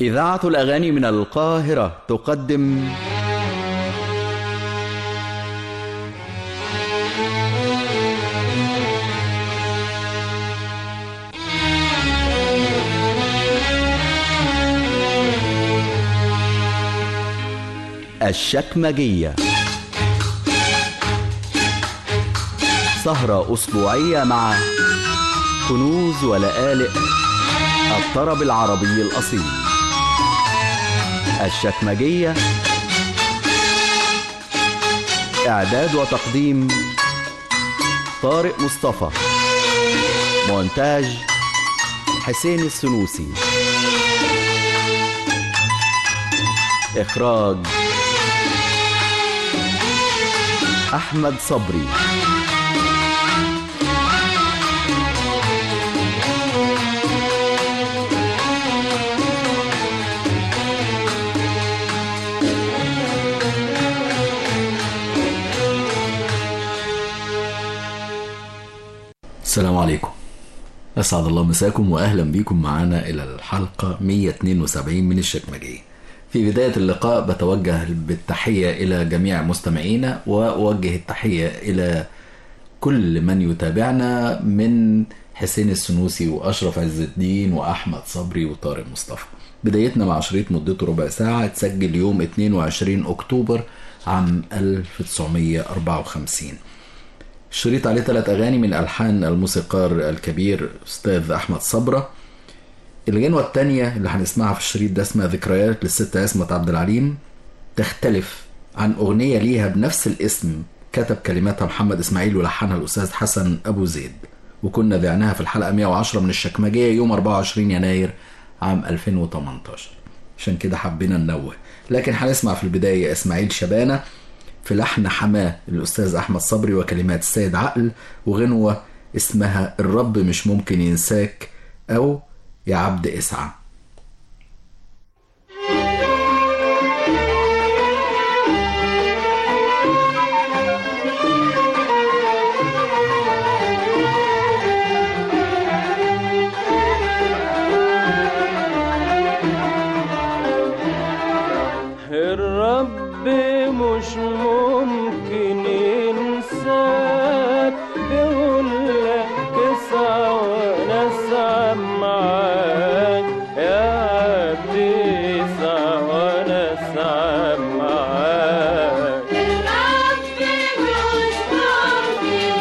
إذاعة الأغاني من القاهرة تقدم الشكمجية سهرة أسبوعية مع كنوز ولآلئ الطرب العربي الأصيل الشكمجية إعداد وتقديم طارق مصطفى مونتاج حسين السنوسي إخراج أحمد صبري السلام عليكم أسعد الله مساكم وأهلا بكم معنا إلى الحلقة 172 من الشكمجية في بداية اللقاء بتوجه بالتحية إلى جميع مستمعينا وأوجه التحية إلى كل من يتابعنا من حسين السنوسي وأشرف عز الدين وأحمد صبري وطارق مصطفى بدايتنا مع شريط مدته ربع ساعة اتسجل يوم 22 أكتوبر عام 1954 الشريط عليه ثلاث أغاني من ألحان الموسيقار الكبير أستاذ أحمد صبرة الغنوة التانية اللي هنسمعها في الشريط ده اسمها ذكريات للست عصمت عبد العليم تختلف عن أغنية ليها بنفس الاسم كتب كلماتها محمد إسماعيل ولحنها الأستاذ حسن أبو زيد وكنا ذعناها في الحلقة 110 من الشكمجية يوم 24 يناير عام 2018 عشان كده حبينا ننوه لكن هنسمع في البداية إسماعيل شبانة في لحن حماه الأستاذ أحمد صبري وكلمات السيد عقل وغنوة اسمها الرب مش ممكن ينساك أو يا عبد اسعى الرب مش ممكن ينساك بيقول لك اسعى وانا اسعى معاك يا عبدي اسعى وانا اسعى معاك الرب مش ممكن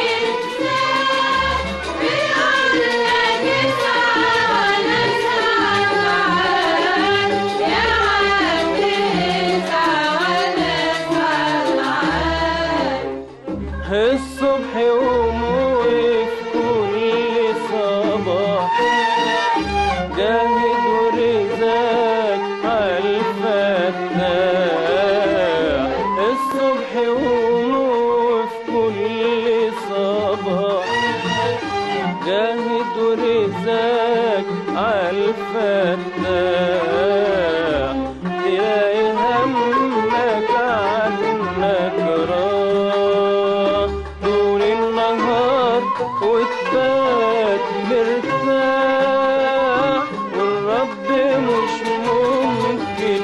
ينساك بيقول لك اسعى وانا اسعى معاك يا عبدي اسعى وانا اسعى معاك الصبح يقوم وفي كل صباح جاهد ورزاق عالفتاح الصبح يقوم وفي كل صباح جاهد ورزاق عالفتاح تلاقي همك عنك راح طول النهار وتبات مرتاح والرب مش ممكن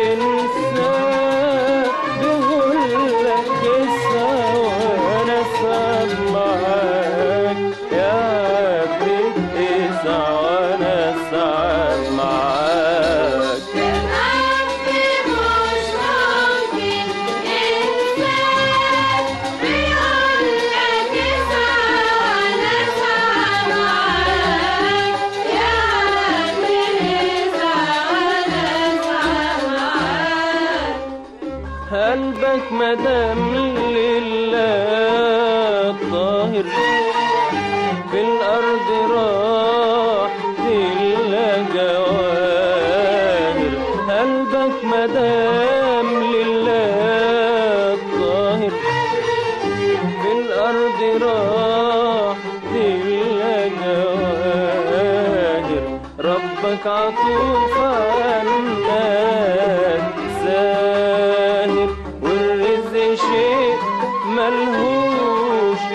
ينساك بيقول لك اسعى وانا اسعى معاك يا عبدي اسعى وانا اسعى معاك الرب مش ممكن ينساك بيقول لك اسعى وانا اسعى معاك يا عبدي اسعى وانا اسعى معاك قلبك مدام لله الطاهر في الأرض راح تلا جواهر قلبك مدام لله الطاهر في الأرض راح تلا جواهر ربك عطوف عنك ساهر والرزق شيء ملهوش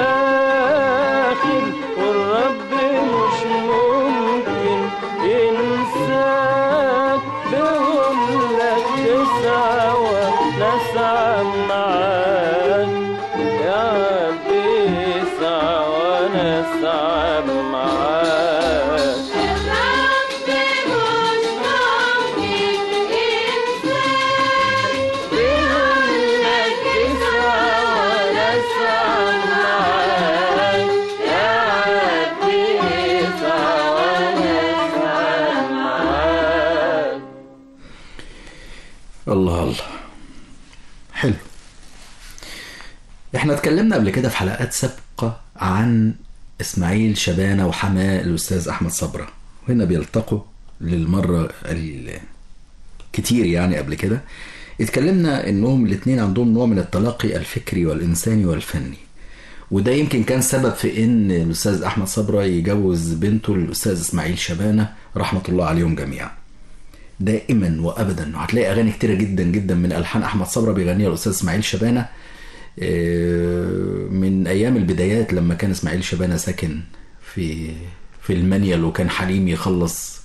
آخر والرب مش ممكن ينساك الله الله حلو احنا اتكلمنا قبل كده في حلقات سابقة عن اسماعيل شبانة وحماه الأستاذ أحمد صبرة وهنا بيلتقوا للمرة الكتير يعني قبل كده اتكلمنا انهم الاتنين عندهم نوع من التلاقي الفكري والإنساني والفني وده يمكن كان سبب في ان الأستاذ أحمد صبرة يجوز بنته الأستاذ إسماعيل شبانة رحمة الله عليهم جميعا دائما وابدا وهتلاقي اغاني كتيره جدا جدا من الحان احمد صبرا بيغنيها الاستاذ اسماعيل شبانه آه، من ايام البدايات لما كان اسماعيل شبانه ساكن في في المنيل وكان حليم يخلص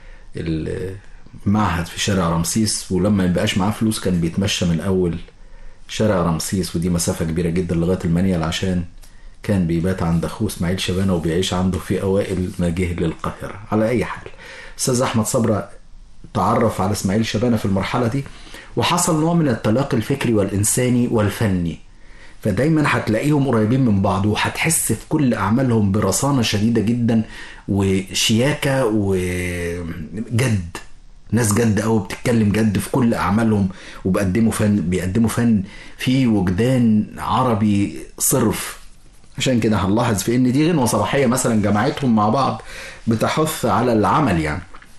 المعهد في شارع رمسيس ولما يبقاش معاه فلوس كان بيتمشى من اول شارع رمسيس ودي مسافه كبيره جدا لغايه المنيل عشان كان بيبات عند اخوه اسماعيل شبانه وبيعيش عنده في اوائل ما جه للقاهره على اي حال استاذ احمد صبرا تعرف على اسماعيل شبانه في المرحله دي وحصل نوع من التلاقي الفكري والانساني والفني فدايما هتلاقيهم قريبين من بعض وهتحس في كل اعمالهم برصانه شديده جدا وشياكه وجد ناس جد قوي بتتكلم جد في كل اعمالهم وبيقدموا فن بيقدموا فن فيه وجدان عربي صرف عشان كده هنلاحظ في ان دي غنوه صباحيه مثلا جماعتهم مع بعض بتحث على العمل يعني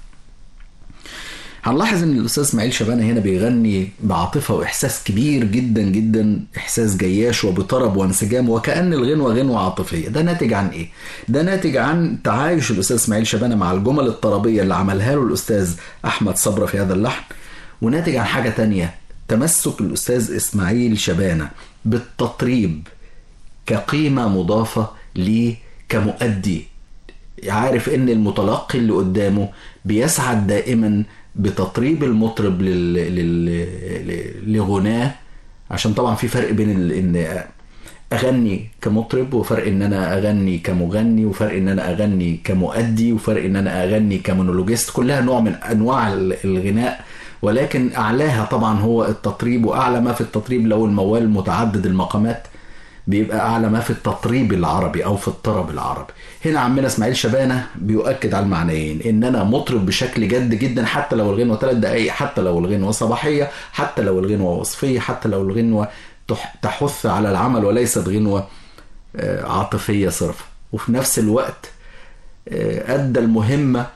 هنلاحظ ان الاستاذ اسماعيل شبانه هنا بيغني بعاطفه واحساس كبير جدا جدا احساس جياش وبطرب وانسجام وكان الغنوه غنوه عاطفيه ده ناتج عن ايه ده ناتج عن تعايش الاستاذ اسماعيل شبانه مع الجمل الطربيه اللي عملها له الاستاذ احمد صبره في هذا اللحن وناتج عن حاجه تانية تمسك الاستاذ اسماعيل شبانه بالتطريب كقيمه مضافه ليه كمؤدي عارف ان المتلقي اللي قدامه بيسعد دائما بتطريب المطرب لل... لل... ل- لغناه عشان طبعا في فرق بين ال... ان اغني كمطرب وفرق ان انا اغني كمغني وفرق ان انا اغني كمؤدي وفرق ان انا اغني كمونولوجيست كلها نوع من انواع ال- الغناء ولكن اعلاها طبعا هو التطريب واعلى ما في التطريب لو الموال متعدد المقامات بيبقى اعلى ما في التطريب العربي او في الطرب العربي هنا عمنا اسماعيل شبانه بيؤكد على المعنيين ان انا مطرب بشكل جد جدا حتى لو الغنوه ثلاث دقائق حتى لو الغنوه صباحيه حتى لو الغنوه وصفيه حتى لو الغنوه تح- تحث على العمل وليست غنوه آه، عاطفيه صرف وفي نفس الوقت آه، ادى المهمه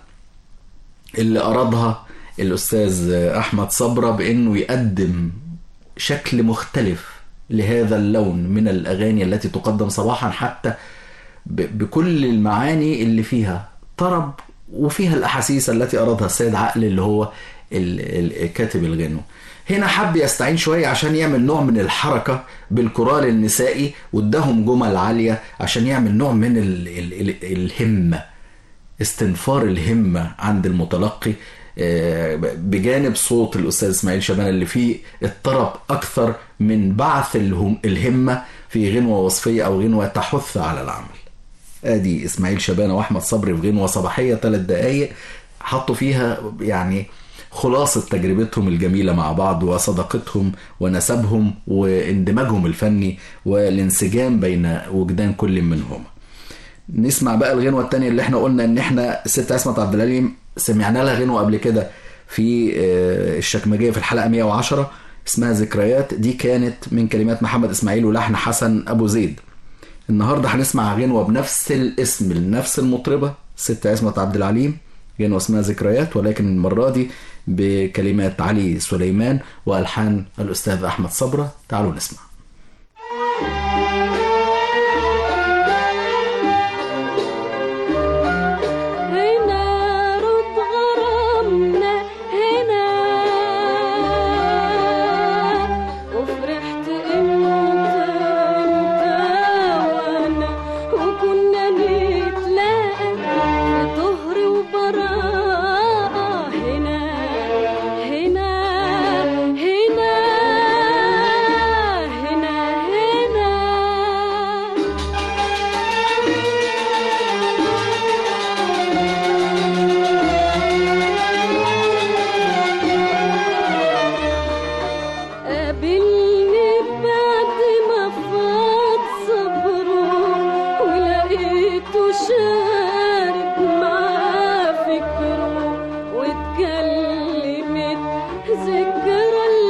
اللي أرادها الأستاذ أحمد صبرة بأنه يقدم شكل مختلف لهذا اللون من الأغاني التي تقدم صباحا حتى ب- بكل المعاني اللي فيها طرب وفيها الأحاسيس التي أرادها السيد عقل اللي هو ال- ال- كاتب الغنو هنا حب يستعين شوية عشان يعمل نوع من الحركة بالكورال النسائي واداهم جمل عالية عشان يعمل نوع من ال ال ال الهمة استنفار الهمة عند المتلقي آه، بجانب صوت الأستاذ إسماعيل شبان اللي فيه الطرب أكثر من بعث الهم الهمة في غنوة وصفية أو غنوة تحث على العمل ادي اسماعيل شبانه واحمد صبري في غنوه صباحيه ثلاث دقائق حطوا فيها يعني خلاصه تجربتهم الجميله مع بعض وصداقتهم ونسبهم واندماجهم الفني والانسجام بين وجدان كل منهم نسمع بقى الغنوه الثانيه اللي احنا قلنا ان احنا الست عصمت عبد العليم سمعنا لها غنوه قبل كده في آه، الشكمجيه في الحلقه 110 اسمها ذكريات دي كانت من كلمات محمد اسماعيل ولحن حسن ابو زيد النهارده هنسمع غنوه بنفس الاسم لنفس المطربه ست عصمت عبد العليم غنوه اسمها ذكريات ولكن المره دي بكلمات علي سليمان والحان الاستاذ احمد صبره تعالوا نسمع هنا رد غرامنا هنا وفرحت انت انت وانا وكنا نتلاقى في ظهر وبراءة هنا هنا هنا هنا هنا قابلني بعد ما فات صبره ولقيته شارب معاه فكره واتكلمت ذكرى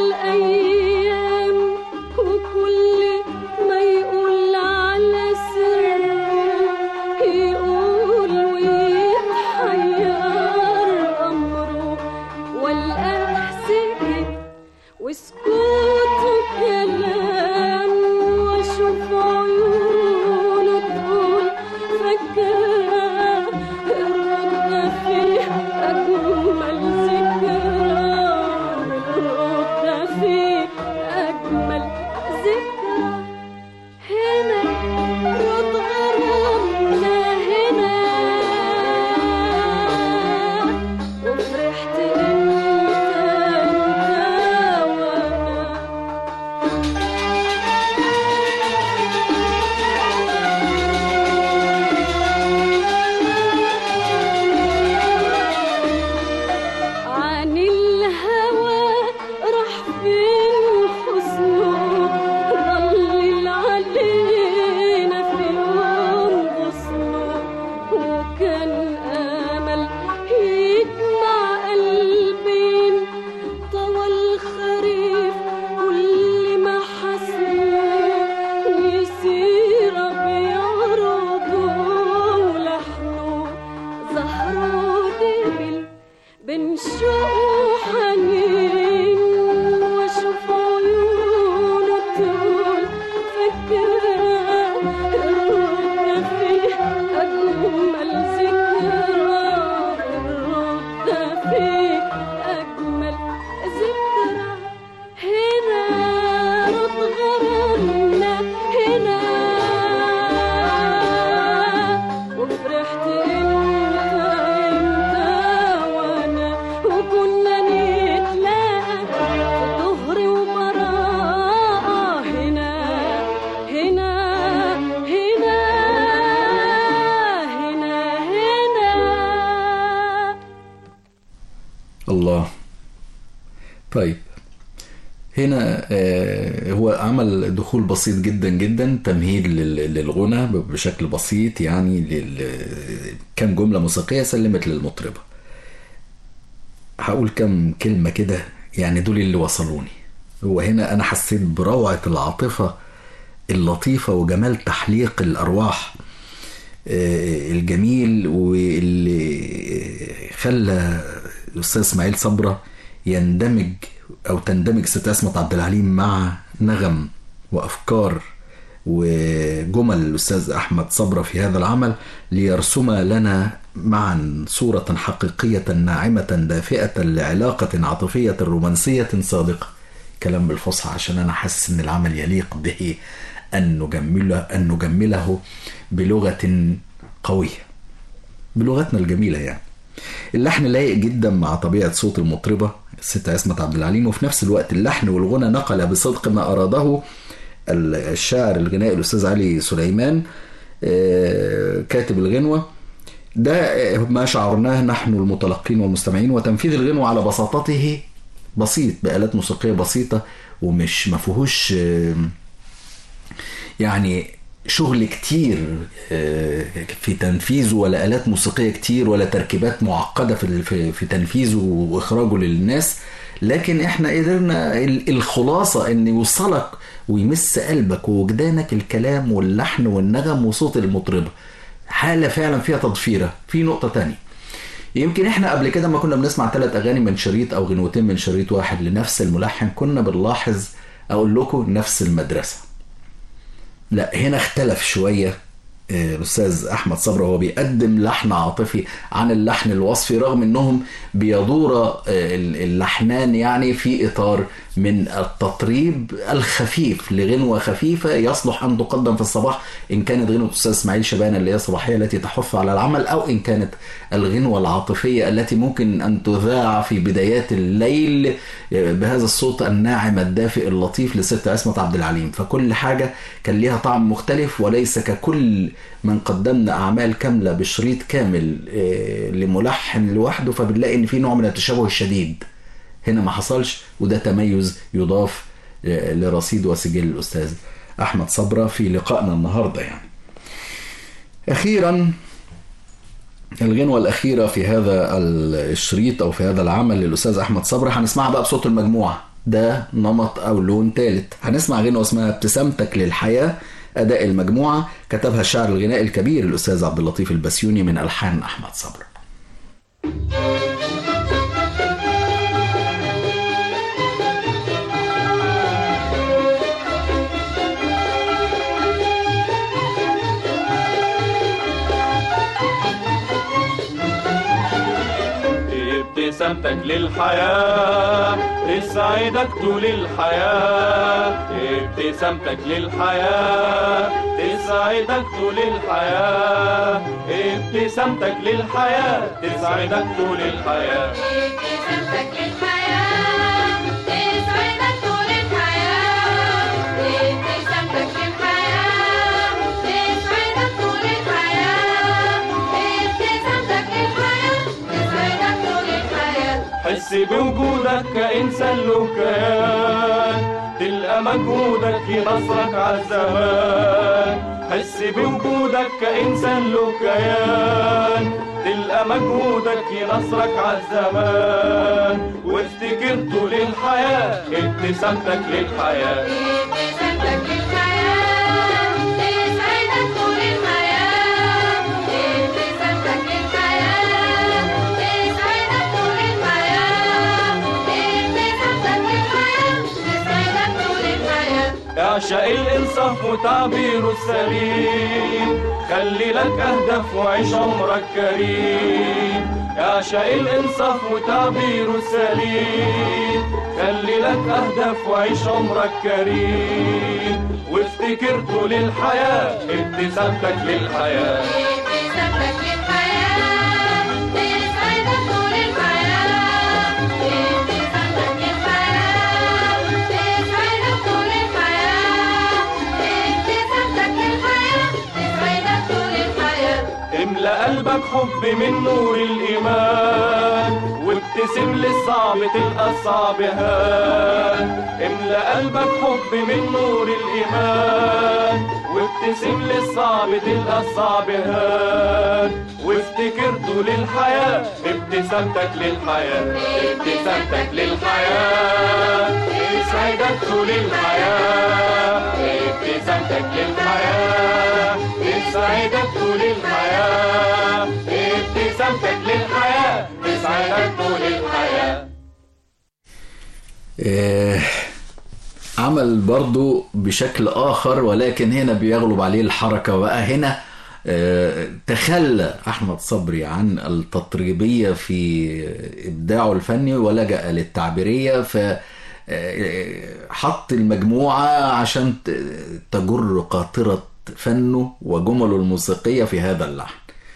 كنا نتلاقى في ظهر وبراءة هنا هنا هنا هنا هنا الله طيب هنا آه، هو عمل دخول بسيط جدا جدا تمهيد لل- للغنى ب- بشكل بسيط يعني لل- كام جملة موسيقية سلمت للمطربة هقول كم كلمة كده يعني دول اللي وصلوني هو هنا أنا حسيت بروعة العاطفة اللطيفة وجمال تحليق الأرواح آه، الجميل واللي خلى الأستاذ إسماعيل صبرة يندمج أو تندمج ست أسمة عبد العليم مع نغم وأفكار وجمل الأستاذ أحمد صبرة في هذا العمل ليرسم لنا معا صورة حقيقية ناعمة دافئة لعلاقة عاطفية رومانسية صادقة كلام بالفصحى عشان أنا حاسس إن العمل يليق به أن نجمله أن نجمله بلغة قوية بلغتنا الجميلة يعني اللحن لايق جدا مع طبيعة صوت المطربة الست عصمت عبد العليم وفي نفس الوقت اللحن والغنى نقل بصدق ما أراده الشاعر الغنائي الأستاذ علي سليمان آه، كاتب الغنوة ده آه، ما شعرناه نحن المتلقين والمستمعين وتنفيذ الغنوة على بساطته بسيط بآلات موسيقية بسيطة ومش ما فيهوش آه، يعني شغل كتير آه، في تنفيذه ولا آلات موسيقية كتير ولا تركيبات معقدة في في- في تنفيذه وإخراجه للناس لكن احنا قدرنا ال- الخلاصة ان يوصلك ويمس قلبك ووجدانك الكلام واللحن والنغم وصوت المطربة حالة فعلا فيها تضفيرة في نقطة تانية يمكن احنا قبل كده ما كنا بنسمع ثلاث اغاني من شريط او غنوتين من شريط واحد لنفس الملحن كنا بنلاحظ اقول لكم نفس المدرسه لا هنا اختلف شويه آه، الاستاذ احمد صبري وهو بيقدم لحن عاطفي عن اللحن الوصفي رغم انهم بيدور آه، اللحنان يعني في اطار من التطريب الخفيف لغنوه خفيفه يصلح ان تقدم في الصباح ان كانت غنوه الاستاذ اسماعيل شبانه اللي هي الصباحيه التي تحث على العمل او ان كانت الغنوه العاطفيه التي ممكن ان تذاع في بدايات الليل آه، بهذا الصوت الناعم الدافئ اللطيف لست عصمت عبد العليم فكل حاجه كان ليها طعم مختلف وليس ككل من قدمنا اعمال كامله بشريط كامل آه، لملحن لوحده فبنلاقي ان في نوع من التشابه الشديد هنا ما حصلش وده تميز يضاف آه، لرصيد وسجل الاستاذ احمد صبره في لقائنا النهارده يعني اخيرا الغنوة الأخيرة في هذا الشريط أو في هذا العمل للأستاذ أحمد صبري هنسمعها بقى بصوت المجموعة ده نمط أو لون ثالث هنسمع غنوة اسمها ابتسامتك للحياة أداء المجموعة كتبها الشاعر الغنائي الكبير الأستاذ عبد اللطيف البسيوني من ألحان أحمد صبري ابتسامتك للحياة تسعدك طول الحياة ابتسامتك للحياة تسعدك طول الحياة ابتسامتك للحياة تسعدك طول الحياة ابتسامتك للحياة تسعدك طول الحياة ابتسامتك للحياة تسعدك طول الحياة ابتسامتك للحياة تسعدك طول الحياة حس بوجودك كإنسان له كيان تلقى مجهودك ينصرك عالزمان حس بوجودك كإنسان له كيان تلقى مجهودك ينصرك عالزمان وافتكر طول الحياة ابتسامتك للحياة ابتسامتك للحياة تسعدك طول الحياة ابتسامتك للحياة تسعدك طول الحياة ابتسامتك للحياة تسعدك طول الحياة اعشق الانصاف وتعبيره السليم خلي لك اهداف وعيش عمرك كريم اعشق الانصاف وتعبيره السليم خلي لك اهداف وعيش عمرك كريم وافتكر طول الحياه ابتسامتك للحياه ابتسامتك للحياة تسعدك طول الحياة من نور الإيمان وابتسم للصعب تلقى الصعب هان املأ قلبك حب من نور الإيمان وابتسم للصعب تلقى الصعب هان وافتكر طول الحياة ابتسامتك للحياة ابتسامتك للحياة يسعدك طول الحياة ابتسامتك للحياة يسعدك طول الحياة ابتسامتك للحياة يسعدك طول الحياة آه، عمل برضو بشكل آخر ولكن هنا بيغلب عليه الحركة وبقى هنا آه، تخلى أحمد صبري عن التطريبية في إبداعه الفني ولجأ للتعبيرية ف آه، حط المجموعة عشان ت- تجر قاطرة فنه وجمله الموسيقية في هذا اللحن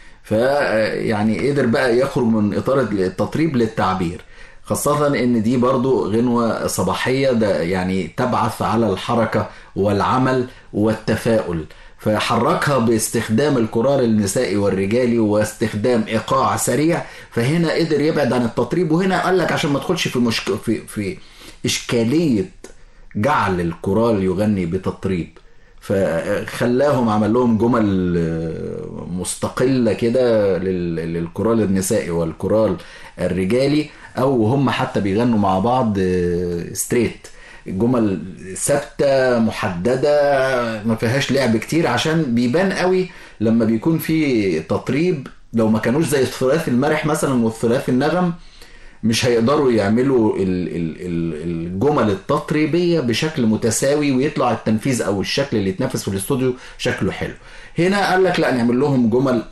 فيعني قدر بقى يخرج من اطار التطريب للتعبير خاصة ان دي برضو غنوة صباحية ده يعني تبعث على الحركة والعمل والتفاؤل فحركها باستخدام الكرار النسائي والرجالي واستخدام ايقاع سريع فهنا قدر يبعد عن التطريب وهنا قال لك عشان ما تدخلش في مشك... في في اشكالية جعل الكورال يغني بتطريب فخلاهم عمل لهم جمل آه، مستقلة كده لل- للكورال النسائي والكورال الرجالي او هم حتى بيغنوا مع بعض آه، ستريت جمل ثابته محدده ما فيهاش لعب كتير عشان بيبان قوي لما بيكون في تطريب لو ما كانوش زي الثلاثي المرح مثلا والثلاثي النغم مش هيقدروا يعملوا ال- ال- ال- الجمل التطريبيه بشكل متساوي ويطلع التنفيذ او الشكل اللي يتنفذ في الاستوديو شكله حلو هنا قال لك لا نعمل لهم جمل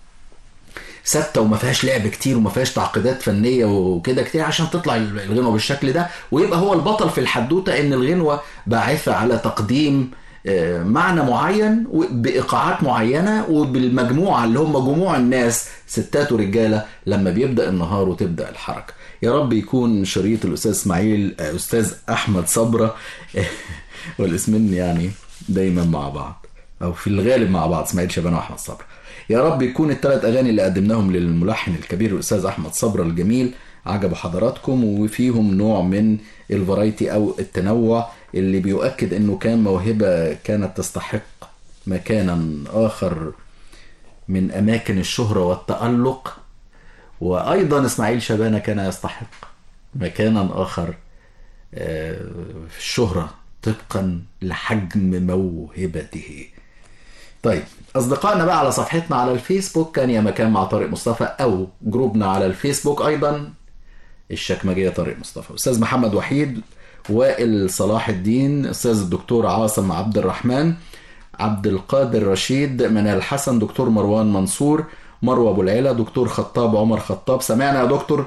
ثابته وما فيهاش لعب كتير وما فيهاش تعقيدات فنيه وكده كتير عشان تطلع الغنوه بالشكل ده ويبقى هو البطل في الحدوته ان الغنوه باعثه على تقديم آه، معنى معين و- بايقاعات معينه وبالمجموعه اللي هم جموع الناس ستات ورجاله لما بيبدا النهار وتبدا الحركه يا رب يكون شريط الاستاذ اسماعيل آه، استاذ احمد صبره والاسمين يعني دايما مع بعض او في الغالب مع بعض اسماعيل شبانه واحمد صبره يا رب يكون الثلاث اغاني اللي قدمناهم للملحن الكبير الاستاذ احمد صبره الجميل عجبوا حضراتكم وفيهم نوع من الفرايتي او التنوع اللي بيؤكد انه كان موهبه كانت تستحق مكانا اخر من اماكن الشهره والتالق وايضا اسماعيل شبانه كان يستحق مكانا اخر آه، في الشهره طبقا لحجم موهبته طيب اصدقائنا بقى على صفحتنا على الفيسبوك كان يا مكان مع طارق مصطفى او جروبنا على الفيسبوك ايضا الشكمجيه طارق مصطفى استاذ محمد وحيد وائل صلاح الدين استاذ الدكتور عاصم عبد الرحمن عبد القادر رشيد منال حسن دكتور مروان منصور مروه ابو العلا دكتور خطاب عمر خطاب سمعنا يا دكتور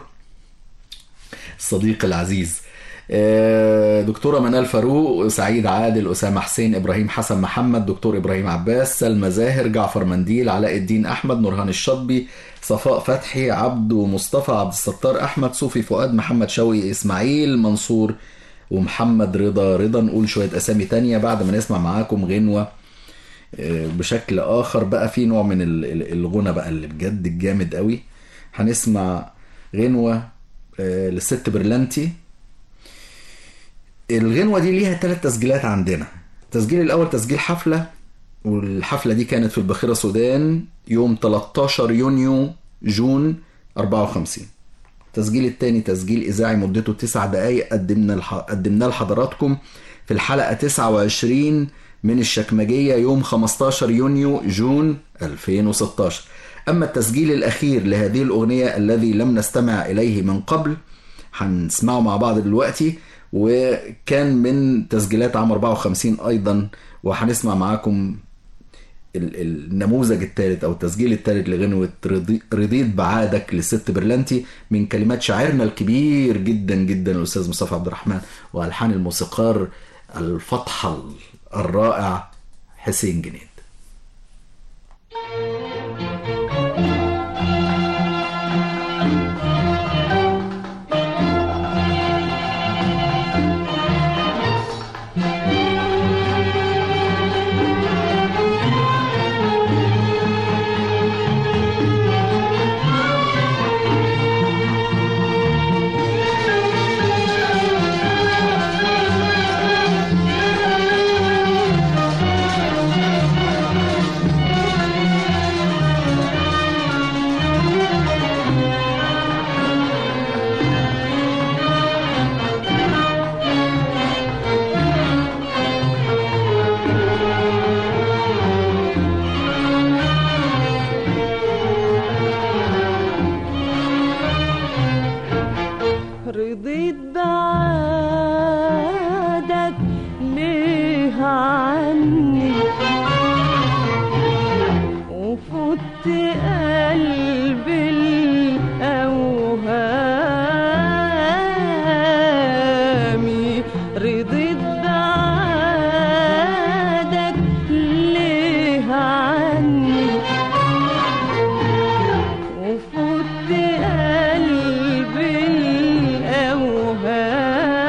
الصديق العزيز آه، دكتورة منال فاروق سعيد عادل أسامة حسين إبراهيم حسن محمد دكتور إبراهيم عباس سلمى زاهر جعفر منديل علاء الدين أحمد نورهان الشطبي صفاء فتحي عبدو مصطفى عبد الستار أحمد صوفي فؤاد محمد شوقي إسماعيل منصور ومحمد رضا رضا نقول شوية أسامي تانية بعد ما نسمع معاكم غنوة آه، بشكل آخر بقى في نوع من ال- ال- الغنى بقى اللي بجد الجامد قوي هنسمع غنوة آه، للست برلانتي الغنوة دي ليها ثلاث تسجيلات عندنا التسجيل الأول تسجيل حفلة والحفلة دي كانت في الباخرة سودان يوم 13 يونيو جون 54 التسجيل الثاني تسجيل إذاعي مدته 9 دقايق قدمنا الح... قدمناه لحضراتكم في الحلقة 29 من الشكمجية يوم 15 يونيو جون 2016 أما التسجيل الأخير لهذه الأغنية الذي لم نستمع إليه من قبل هنسمعه مع بعض دلوقتي وكان من تسجيلات عام 54 أيضا وهنسمع معاكم ال- النموذج الثالث او التسجيل الثالث لغنوة رضي- رضيت بعادك للست برلانتي من كلمات شاعرنا الكبير جدا جدا الاستاذ مصطفى عبد الرحمن والحان الموسيقار الفطحل الرائع حسين جنيد رديت رضيت بعادك ليه عني وفوت قلبي الأوهامي رضيت بعادك ليه عني وفوت قلبي الأوهامي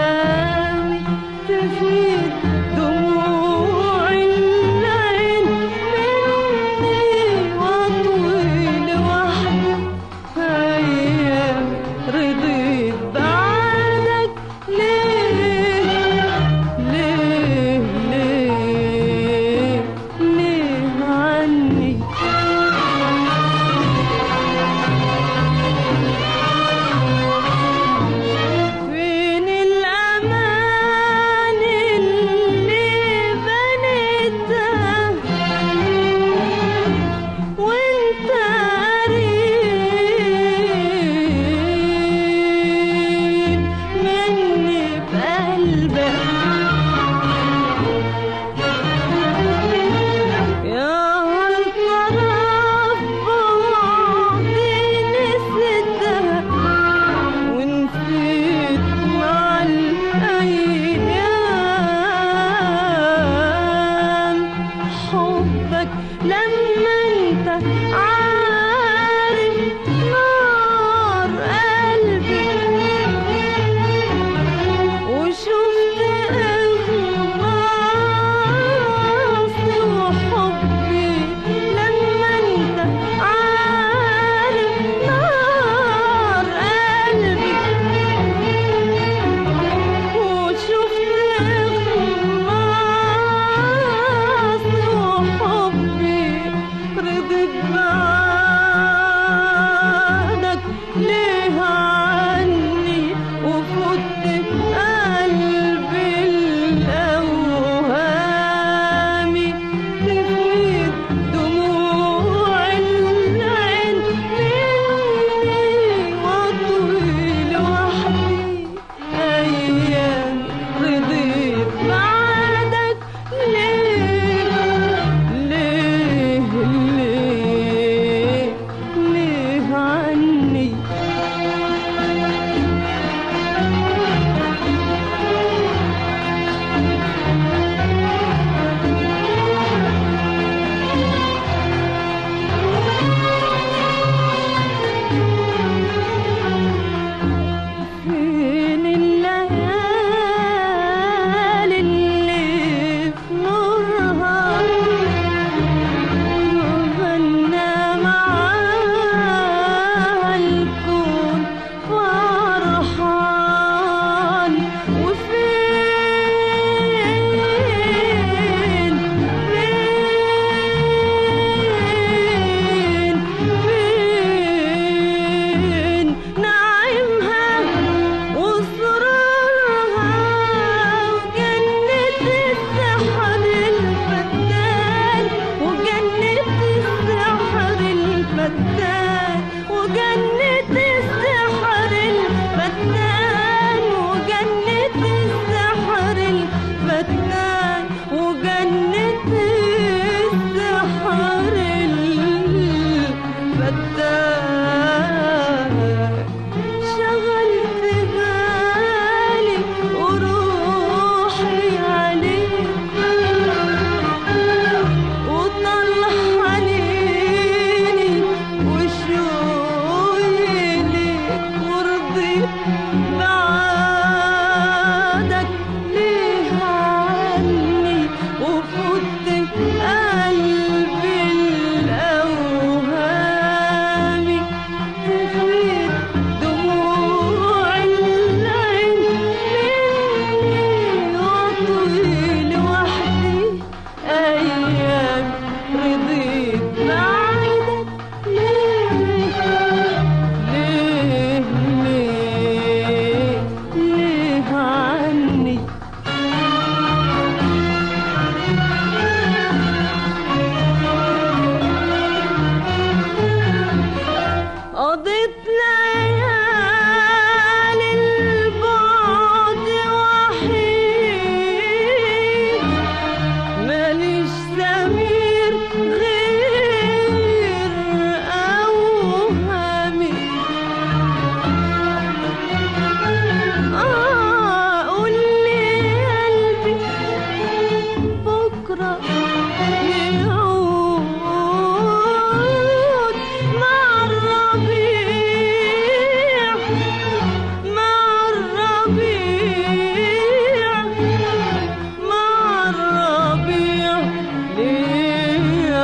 الربيع مع الربيع ليه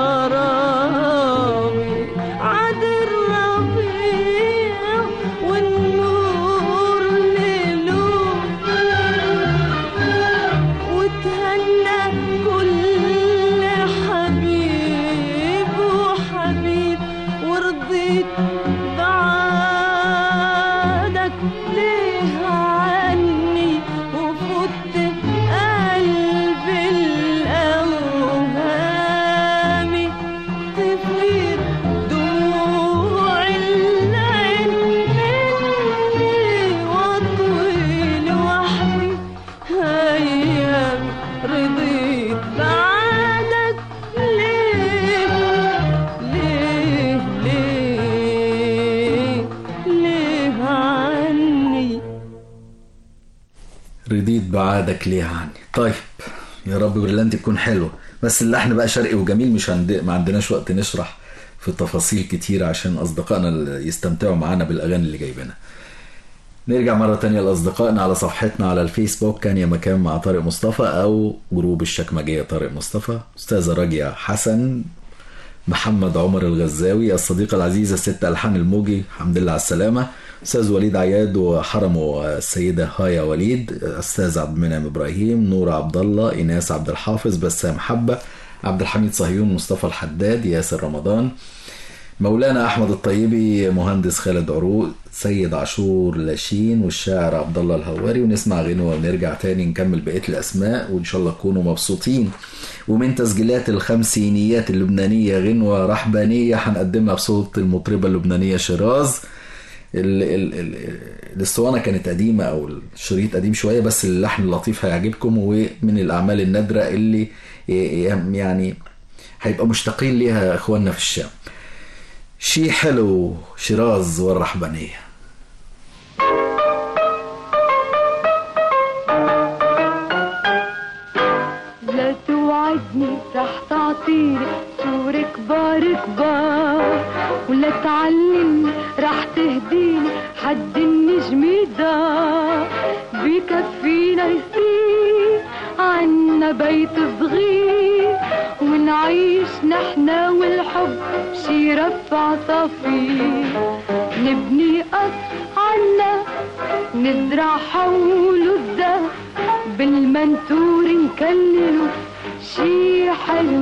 غرامي عاد الربيع والنور ليله وتهنى كل حبيب وحبيب ورضيت بعادك ليه عني وفت قلب الأوهام تفيد دموع العين مني واطوي لوحدي ايام رضيت بعدك ليه ليه ليه ليه عني رضيت بعادك ليه عني طيب يا رب برلانتي تكون حلوه بس اللحن بقى شرقي وجميل مش عند... ما عندناش وقت نشرح في تفاصيل كتير عشان اصدقائنا اللي يستمتعوا معانا بالاغاني اللي جايبينها نرجع مرة تانية لأصدقائنا على صفحتنا على الفيسبوك كان يا مكان مع طارق مصطفى أو جروب الشكمجية طارق مصطفى أستاذة راجية حسن محمد عمر الغزاوي الصديقة العزيزة الست ألحان الموجي الحمد لله على السلامة أستاذ وليد عياد وحرمه السيدة هايا وليد أستاذ عبد المنعم إبراهيم نور عبد الله إيناس عبد الحافظ بسام حبة عبد الحميد صهيون مصطفى الحداد ياسر رمضان مولانا احمد الطيبي مهندس خالد عروق سيد عاشور لاشين والشاعر عبد الله الهواري ونسمع غنوه ونرجع تاني نكمل بقيه الاسماء وان شاء الله تكونوا مبسوطين ومن تسجيلات الخمسينيات اللبنانيه غنوه رحبانيه هنقدمها بصوت المطربه اللبنانيه شيراز ال ال ال الاسطوانه كانت قديمه او الشريط قديم شويه بس اللحن اللطيف هيعجبكم ومن الاعمال النادره اللي يعني هيبقى مشتاقين ليها اخواننا في الشام شي حلو شيراز والرحبانية لا توعدني رح تعطيني صور كبار كبار ولا تعلمني رح تهديني حد النجم يدار بكفينا يصير عنا بيت صغير ونعيش نحنا والحب شي رفع صفير نبني قصر عنا نزرع حوله الدهر بالمنثور نكلله شي حلو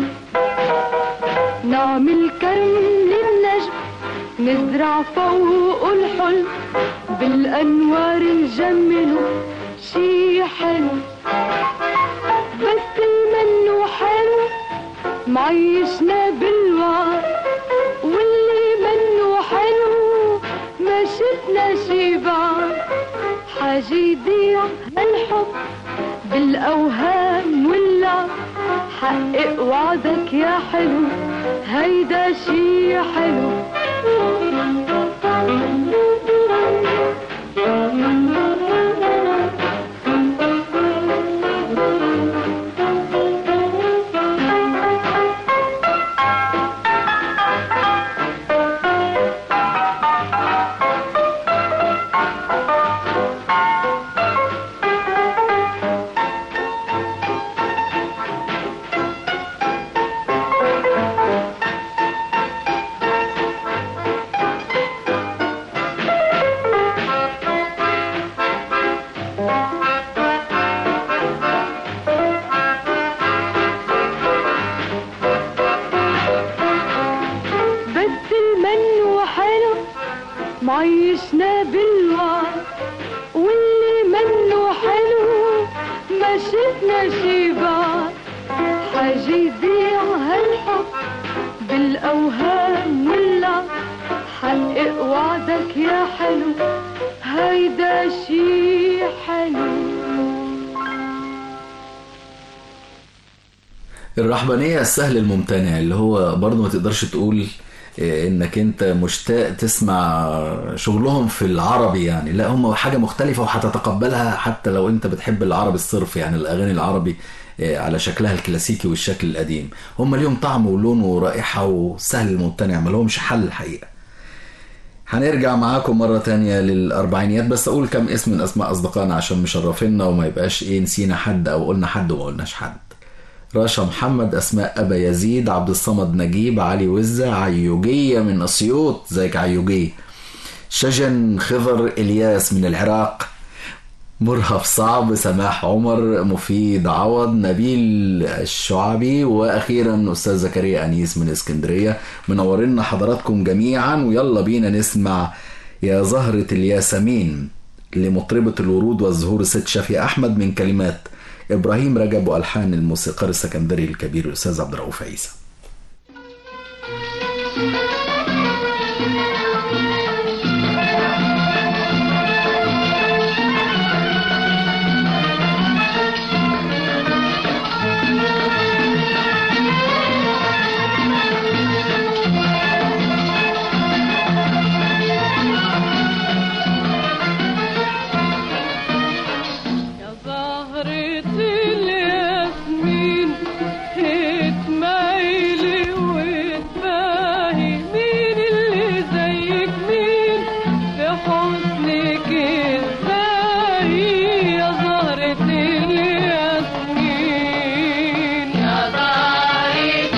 نعمل كرم للنجم نزرع فوق الحلم بالانوار نجمله شي حلو بس المنه حلو معيشنا بالوعد واللي منه حلو ما شفنا شي بعد حاجة يضيع هالحب بالأوهام واللعب حقق وعدك يا حلو هيدا شي حلو بس المنه حلو معيشنا بالوعد واللي منه حلو ما شفنا شي بعد حاجة يضيع هالحب بالأوهام واللعب حقق وعدك يا حلو هيدا شي حلو الرحبانية السهل الممتنع اللي هو برضه ما تقدرش تقول إيه، انك انت مشتاق تسمع شغلهم في العربي يعني لا هم حاجة مختلفة وهتتقبلها حتى لو انت بتحب العربي الصرف يعني الاغاني العربي إيه، على شكلها الكلاسيكي والشكل القديم هم ليهم طعم ولون ورائحة وسهل الممتنع ما لهمش حل الحقيقة هنرجع معاكم مرة تانية للأربعينيات بس أقول كم اسم من أسماء أصدقائنا عشان مشرفينا وما يبقاش إيه نسينا حد أو قلنا حد وما قلناش حد رشا محمد أسماء أبا يزيد عبد الصمد نجيب علي وزة عيوجية من أسيوط زيك عيوجية شجن خضر إلياس من العراق مرهف صعب سماح عمر مفيد عوض نبيل الشعبي واخيرا استاذ زكريا انيس من اسكندريه منورنا حضراتكم جميعا ويلا بينا نسمع يا زهرة الياسمين لمطربة الورود والزهور الست شافية أحمد من كلمات إبراهيم رجب وألحان الموسيقار السكندري الكبير الأستاذ عبد الرؤوف عيسى يا زهرة الياسمين اتميلي واتباهي مين اللي زيك مين في حسنك ازاي يا زهرة الياسمين يا زهرة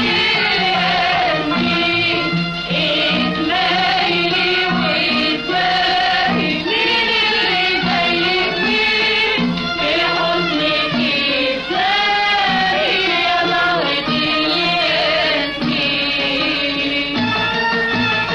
الياسمين اتميلي واتباهي مين اللي زيك مين في حضنك ازاي يا زهرة الياسمين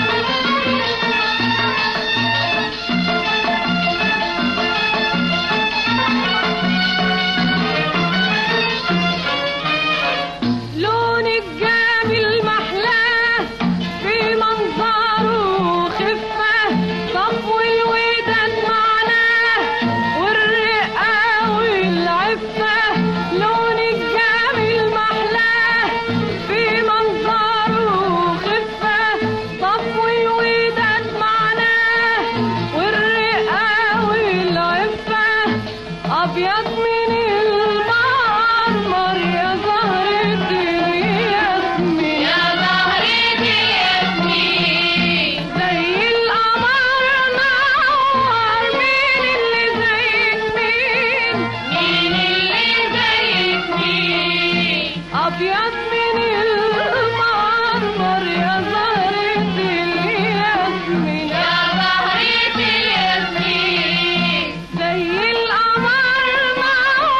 لونك جميل محلاه في منظره خفة صفو الوداد معناه والرقة والعفة لونك جميل محلاه في منظره خفة صفو الوداد معناه والرقة والعفة أبيض من المرمر يا زهرة الياسمين يا زهرة الياسمين زي القمر نور مين اللي زيك مين مين اللي زيك مين أبيض من المرمر يا زهرة الياسمين يا زهرة الياسمين زي القمر نور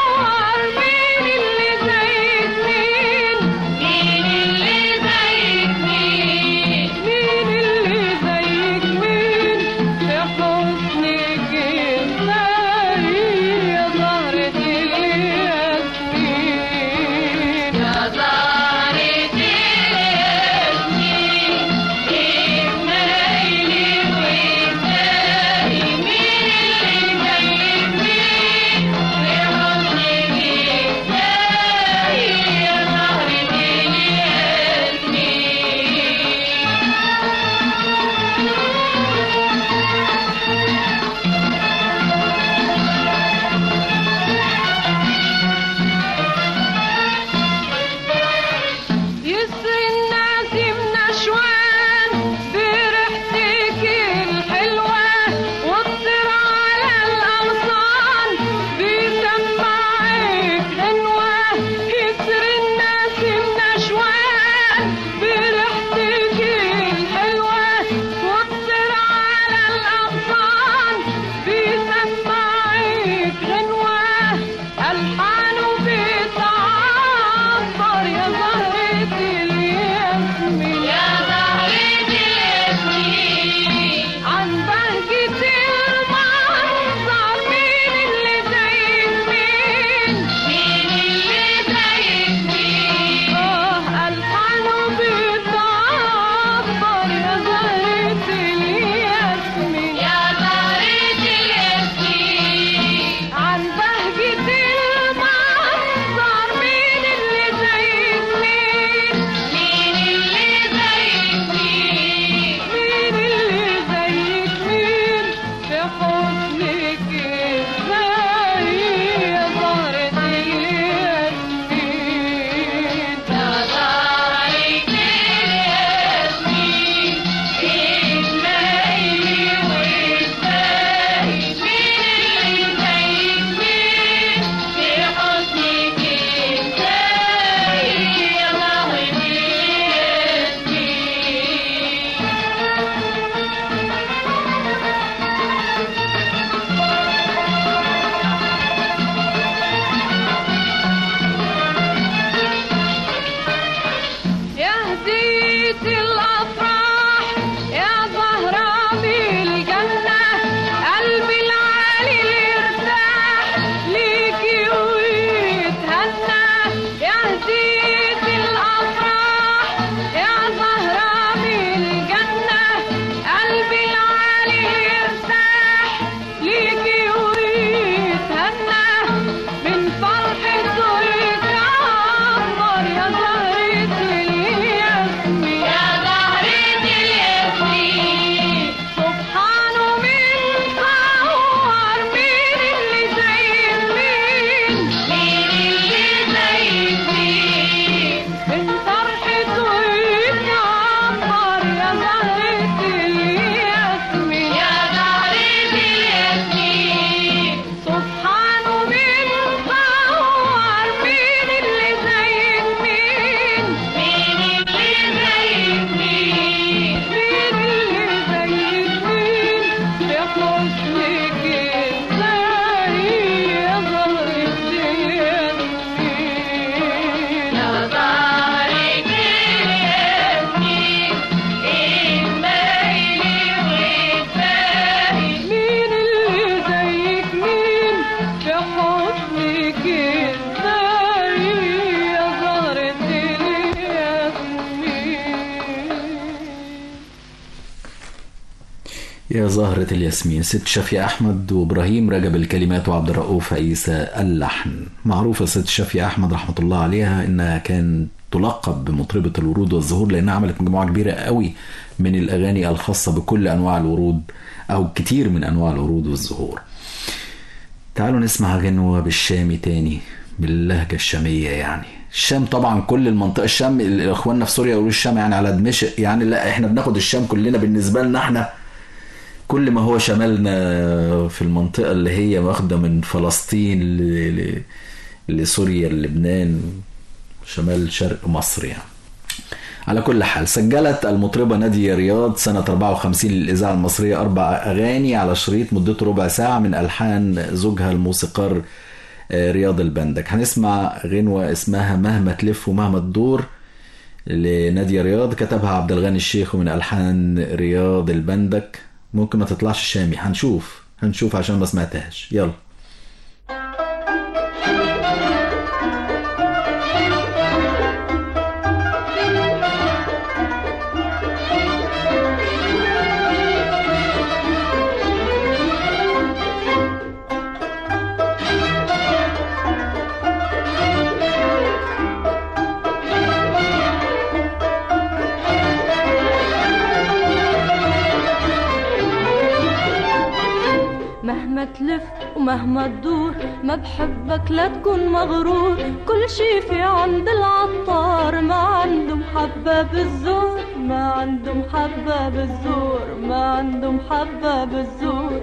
زهرة الياسمين ست شافية أحمد وإبراهيم رجب الكلمات وعبد الرؤوف عيسى اللحن معروفة ست شافية أحمد رحمة الله عليها إنها كان تلقب بمطربة الورود والزهور لأنها عملت مجموعة كبيرة قوي من الأغاني الخاصة بكل أنواع الورود أو كتير من أنواع الورود والزهور تعالوا نسمع غنوة بالشامي تاني باللهجة الشامية يعني الشام طبعا كل المنطقة الشام اخواننا في سوريا يقولوا الشام يعني على دمشق يعني لا احنا بناخد الشام كلنا بالنسبة لنا احنا كل ما هو شمالنا في المنطقة اللي هي واخدة من فلسطين ل... ل... لسوريا لبنان شمال شرق مصر يعني على كل حال سجلت المطربة نادية رياض سنة 54 للإذاعة المصرية أربع أغاني على شريط مدته ربع ساعة من ألحان زوجها الموسيقار آه، رياض البندك هنسمع غنوة اسمها مهما تلف ومهما تدور لنادية رياض كتبها عبد الغني الشيخ من ألحان رياض البندك ممكن ما تطلعش شامي هنشوف هنشوف عشان ما سمعتهاش يلا مهما تلف ومهما تدور ما بحبك لا تكون مغرور كل شي في عند العطار ما عنده محبة بالزور ما عنده محبة بالزور ما عنده محبة بالزور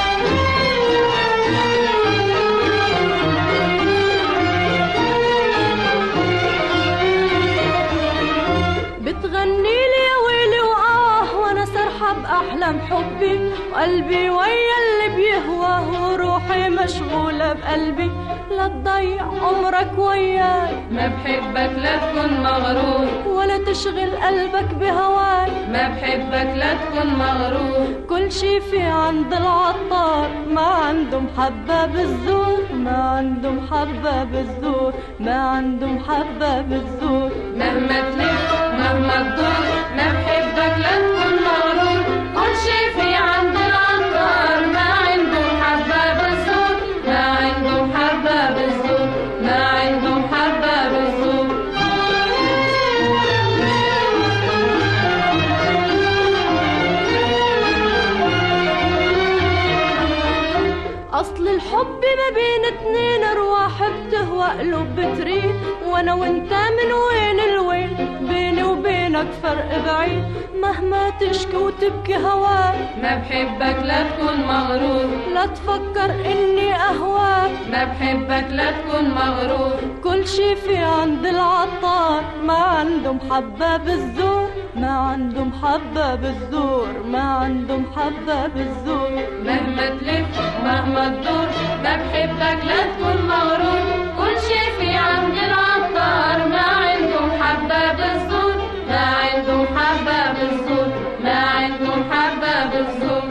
بتغني لي يا ويلي وآه وأنا سرحة بأحلام حبي وقلبي ويا اللي بيهواه وروحي مشغولة بقلبي لا تضيع عمرك وياي ما بحبك لا تكون مغرور ولا تشغل قلبك بهواي ما بحبك لا تكون مغرور كل شي في عند العطار ما عنده محبة بالزور ما عنده محبة بالزور ما عنده محبة بالزور مهما تلف مهما تدور ما بحبك لا تكون مغرور كل شي في عند العطار ما عنده محبة بالزور ما عنده محبة بالزور ما عنده محبة بالزور اصل الحب ما بين اتنين ارواح بتهوى قلوب بتريد وانا وانت من وين الوين بيني وبينك فرق بعيد مهما تشكي وتبكي هواك ما بحبك لا تكون مغرور لا تفكر اني اهواك ما بحبك لا تكون مغرور كل شي في عند العطار ما عنده محبة بالزور ما عنده محبة بالزور ما عنده محبة بالزور مهما تلف مهما تدور ما بحبك لا تكون مغرور كل شي في عند العطار ما عنده محبة بالزور ما عنده محبة بالزور ما عنده محبة بالزور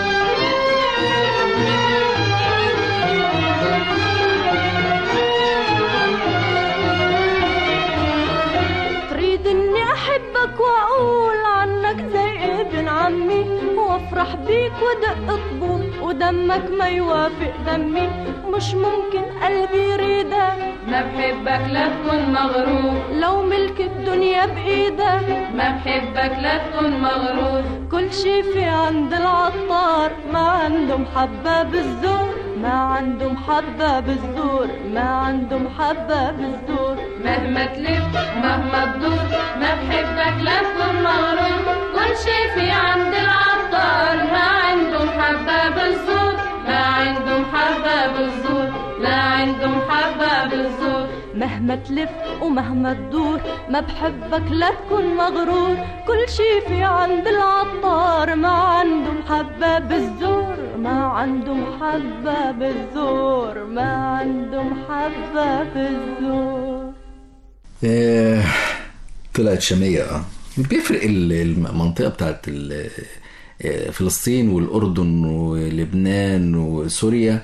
تريد اني احبك واقول عنك زي ابن عمي وافرح بيك ودق طبول ودمك ما يوافق دمي مش ممكن قلبي يريدك ما بحبك لا تكون مغرور لو ملك الدنيا بايدك ما بحبك لا تكون مغرور كل شي في عند العطار ما عنده محبة بالزور ما عنده محبة بالزور ما عنده محبة بالزور مهما تلف مهما تدور ما بحبك لا تكون مغرور كل شي في عند العطار ما عنده محبة بالزور ما عنده محبة بالزور ما عنده محبة بالزور مهما تلف ومهما تدور ما بحبك لا تكون مغرور كل شي في عند العطار ما عنده محبة بالزور ما عنده محبة بالزور ما عنده محبة بالزور آه، طلعت شامية اه بيفرق ال- المنطقة بتاعت ال- آه، فلسطين والأردن ولبنان وسوريا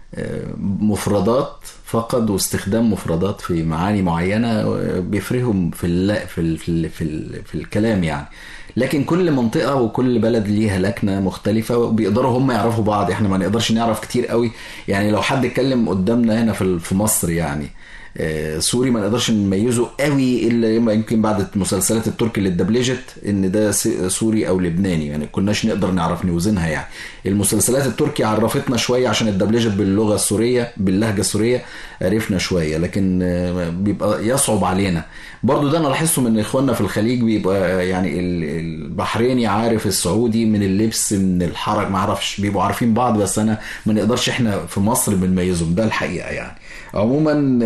آه، مفردات فقط واستخدام مفردات في معاني معينه آه، بيفرقهم في ال في ال في ال في, ال في الكلام يعني لكن كل منطقه وكل بلد ليها لكنه مختلفه وبيقدروا هم يعرفوا بعض احنا ما نقدرش نعرف كتير قوي يعني لو حد اتكلم قدامنا هنا في في مصر يعني آه، سوري ما نقدرش نميزه قوي الا يمكن بعد المسلسلات التركي اللي اتدبلجت ان ده س- سوري او لبناني يعني كناش نقدر نعرف نوزنها يعني المسلسلات التركي عرفتنا شويه عشان اتدبلجت باللغه السوريه باللهجه السوريه عرفنا شويه لكن آه، بيبقى يصعب علينا برضو ده انا لاحظته من اخواننا في الخليج بيبقى يعني ال- البحريني عارف السعودي من اللبس من الحركه ما اعرفش بيبقوا عارفين بعض بس انا ما نقدرش احنا في مصر بنميزهم ده الحقيقه يعني عموما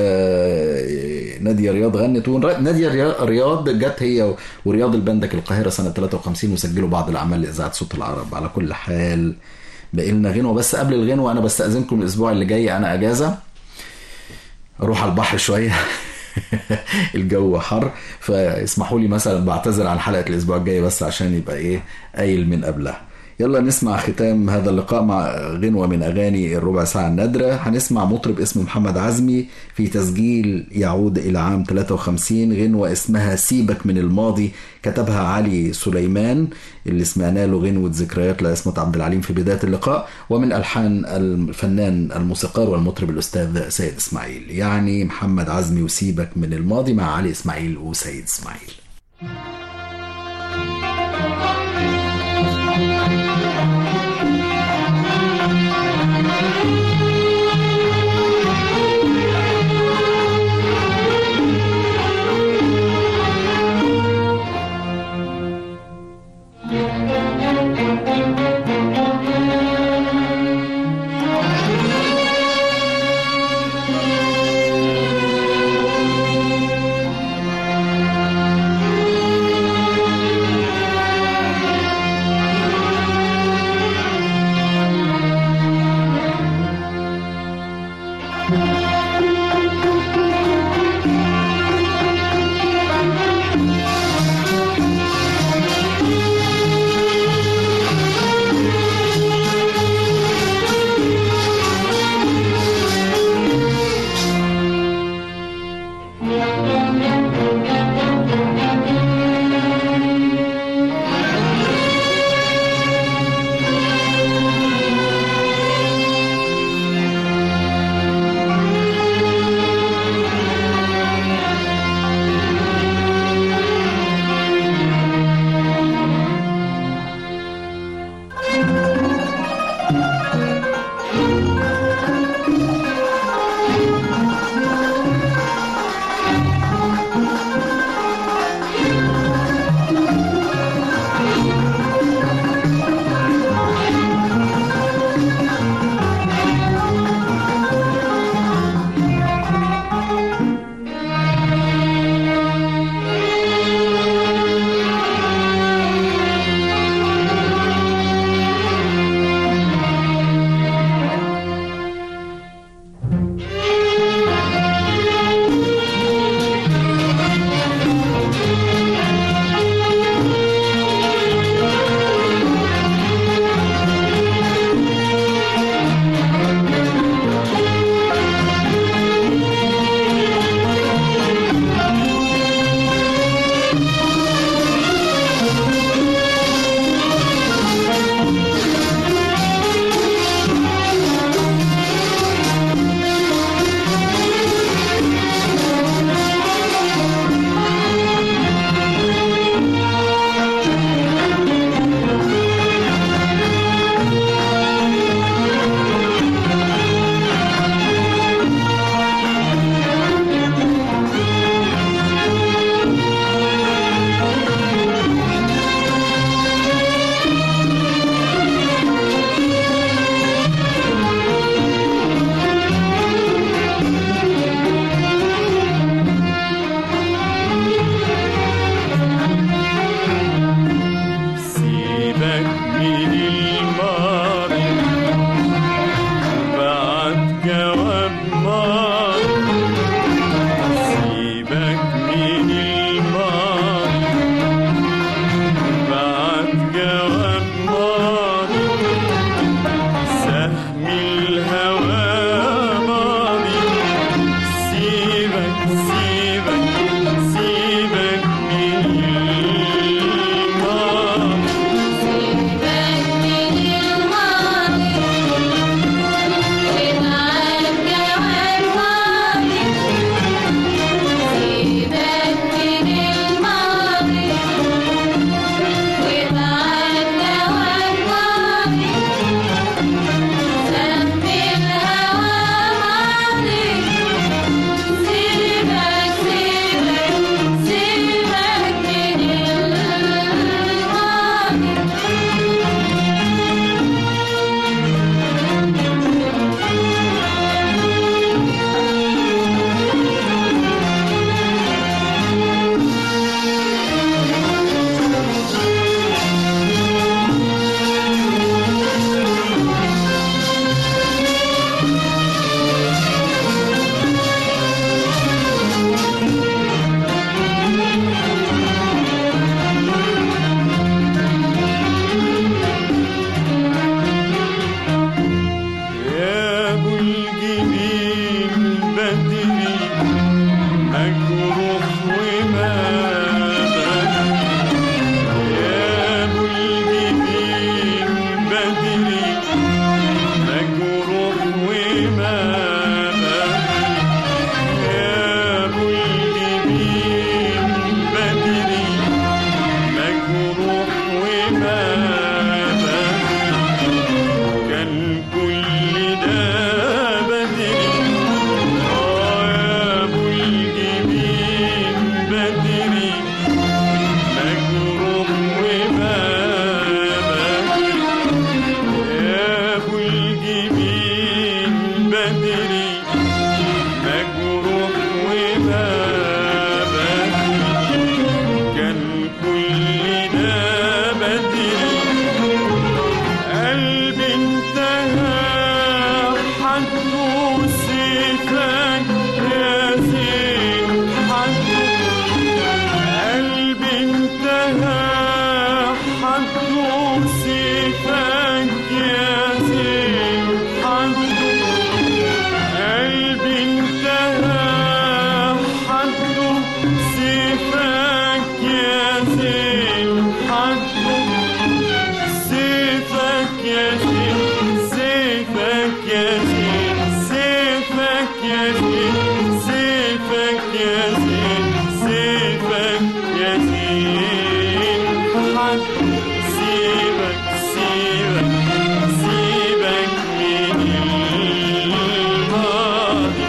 آه، ناديه رياض غنت ون- ناديه ريا- رياض جت هي ورياض البندك القاهره سنه 53 وسجلوا بعض الاعمال لاذاعه صوت العرب على كل حال باقي لنا غنوه بس قبل الغنوه انا بستاذنكم الاسبوع اللي جاي انا اجازه اروح على البحر شويه الجو حر فاسمحوا لي مثلا بعتذر عن حلقه الاسبوع الجاي بس عشان يبقى ايه قايل من قبلها يلا نسمع ختام هذا اللقاء مع غنوة من أغاني الربع ساعة النادرة هنسمع مطرب اسمه محمد عزمي في تسجيل يعود إلى عام 53 غنوة اسمها سيبك من الماضي كتبها علي سليمان اللي سمعنا له غنوة ذكريات لاسمة عبد العليم في بداية اللقاء ومن ألحان الفنان الموسيقار والمطرب الأستاذ سيد إسماعيل يعني محمد عزمي وسيبك من الماضي مع علي إسماعيل وسيد إسماعيل Thank بدري مجروح وما بدري كان كل ده بدري قلبي انتهى حد سيفك يا زين حد قلبي انتهى حد سيفك يا زين حد قلبي انتهى حد سيفك يا زين حد سيفك يا زين سيفك يا زين سيفك يا زين سيفك يا زين سيفك يا زين حد سيبك سيبك سيبك من الماضي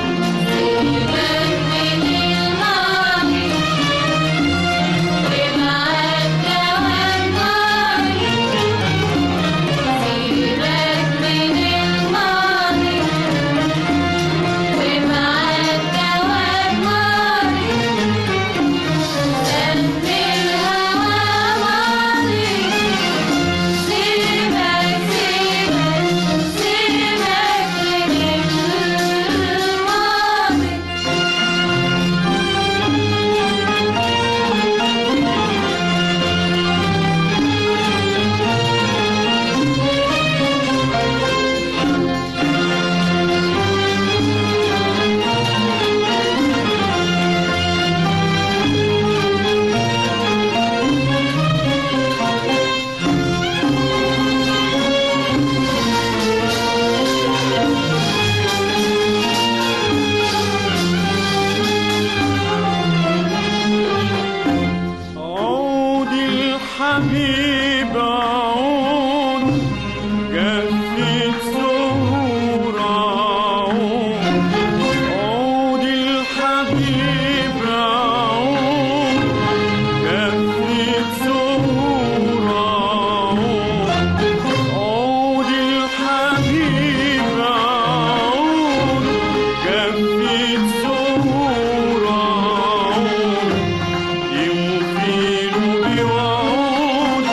عود الحبيب عود جفت زهور عود عود الحبيب عود جفت زهور عود عود الحبيب عود جفت زهور عود يوفيل بوعود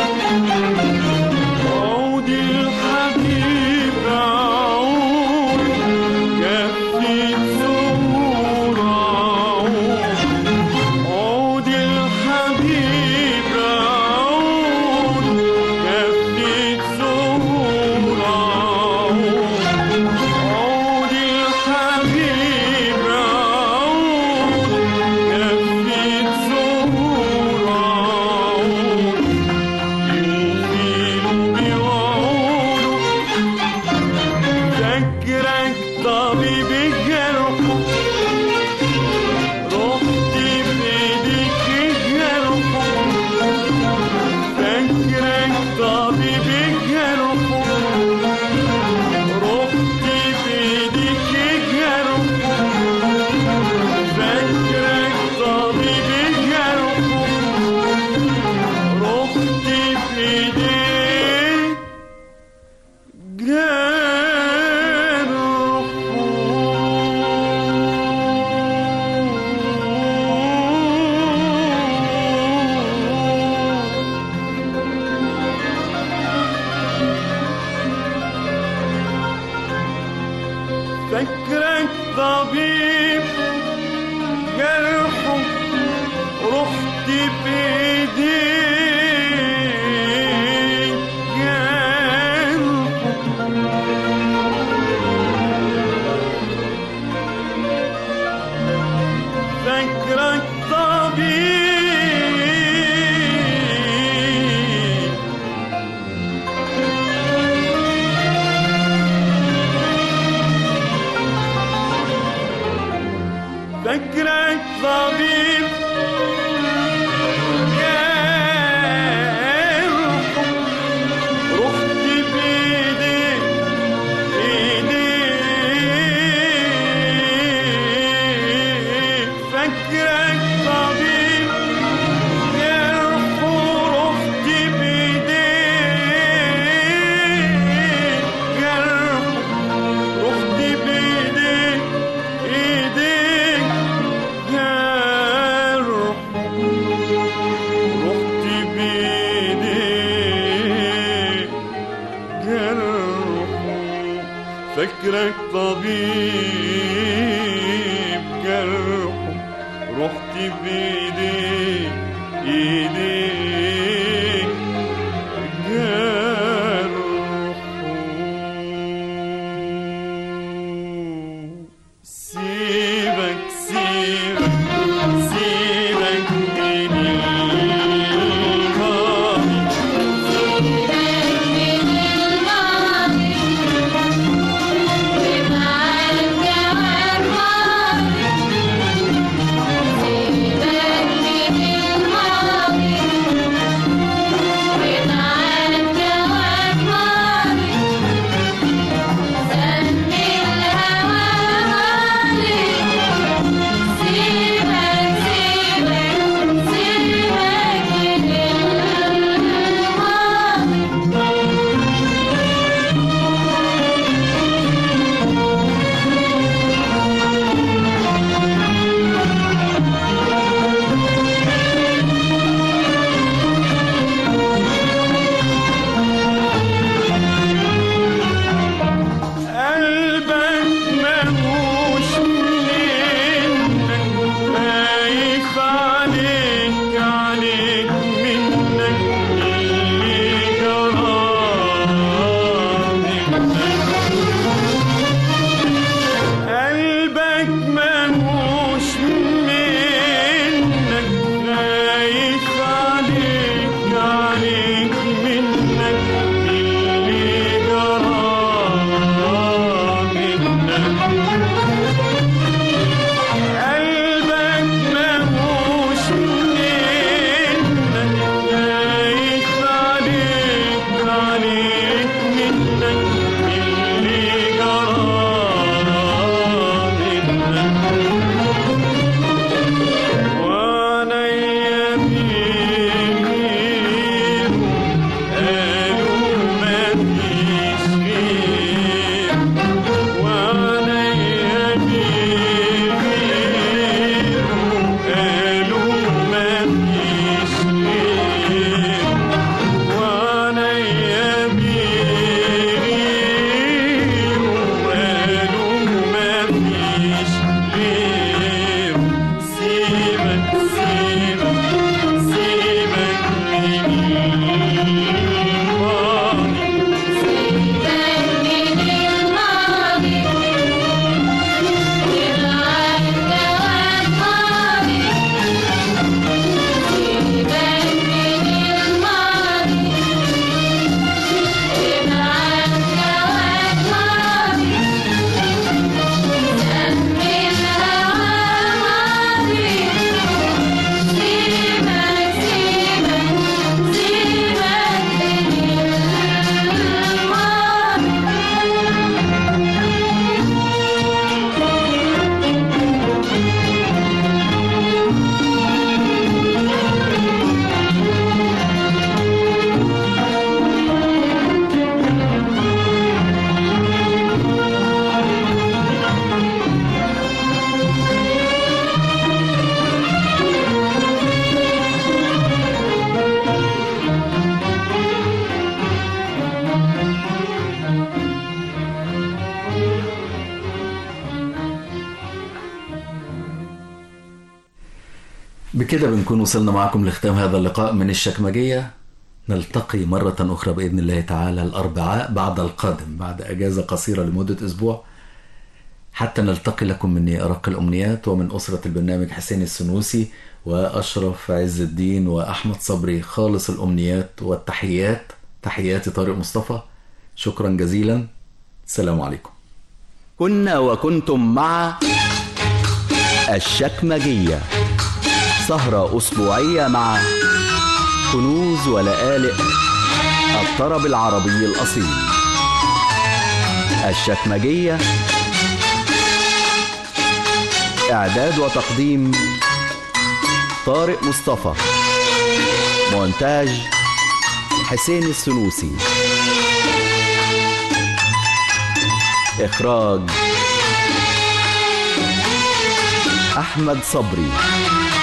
عود الحبيب عود كفت زهور عود عود الحبيب عود كفت زهور عود عود الحبيب عود كفت زهور عود يوفيل بوعود فكرك طبيب الجرح رحت بإيديك الجرح فكرك طبيب الجرح رحت بإيديك الجرح فكرك طبيب الجرح رحت بإيديك جرح فكرك طبيب جرحه رحت بإيديك جرحه فكرك طبيب فكرك طبيب جرحه رحت بإيديك إيديك فكرك طبيب جرحه رحت بإيديك جرحه رحت بإيديك قلبك مهوش منك خايف عليك عليك منك اللي جرى منك وانا يمين قالوا مفيش غير وانا يمين قالوا مفيش غير وانا يمين قالوا مفيش غير سيبك سيبك سيبك من الماضي بكده بنكون وصلنا معكم لختام هذا اللقاء من الشكمجية نلتقي مرة أخرى بإذن الله تعالى الأربعاء بعد القادم بعد أجازة قصيرة لمدة أسبوع حتى نلتقي لكم مني أرق الأمنيات ومن أسرة البرنامج حسين السنوسي وأشرف عز الدين وأحمد صبري خالص الأمنيات والتحيات تحياتي طارق مصطفى شكرا جزيلا السلام عليكم كنا وكنتم مع الشكمجية سهرة أسبوعية مع كنوز ولآلئ الطرب العربي الأصيل الشكمجية إعداد وتقديم طارق مصطفى مونتاج حسين السنوسي إخراج أحمد صبري